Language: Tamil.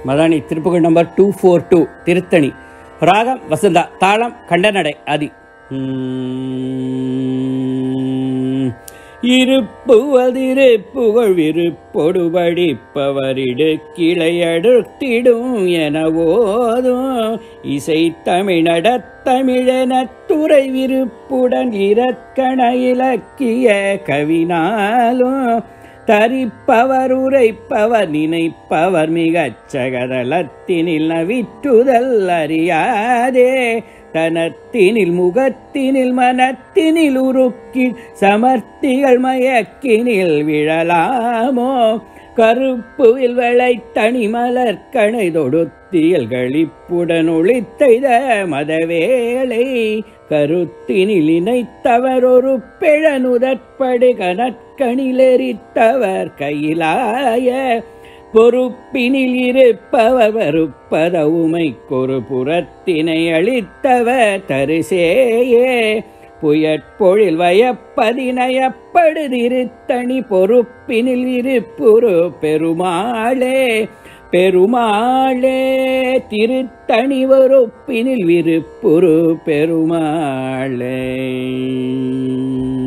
Madani Thiruppugazh number two four two Tiruttani ராகம் வசந்தா தாளம் கண்டநடை ஆதி உம். இருப்புவதிருப்புகழ் விருப்பொடுபடிப்பவரிடு கிளையடுத்திடும் என ஓதும் இசை தமிழடத் தமிழென துறை விருப்புடன் இறக்கண இலக்கிய கவினாலும் தரிப்பவர் உரைப்பவர் நினைப்பவர் மிகச் சகதலத்தினில் நவிற்றுதல் அறியாதே தனத்தினில் முகத்தினில் மனத்தினில் உருக்கில் சமர்த்திகள் மயக்கினில் விழலாமோ கருப்புவில் வெளை தனிமலர் கணை தொடுத்தியல் களிப்புடன் ஒளித்தைத மதவேளை கருத்தினில் இணைத்தவர் ஒரு பிழனுதற்படு கனற்கணிலெரித்தவர் கையிலாய பொறுப்பினில் இருப்பவர் வருப்பத உமைக்கொரு புறத்தினை அளித்தவர் தரிசேயே புயற்பொழில் வயப்பதினயப்படுதிருத்தணி பொறுப்பினில் இருப்புரு பெருமாளே பெருமாளே திருத்தணி பொறுப்பினில் விருப்புரு பெருமாளே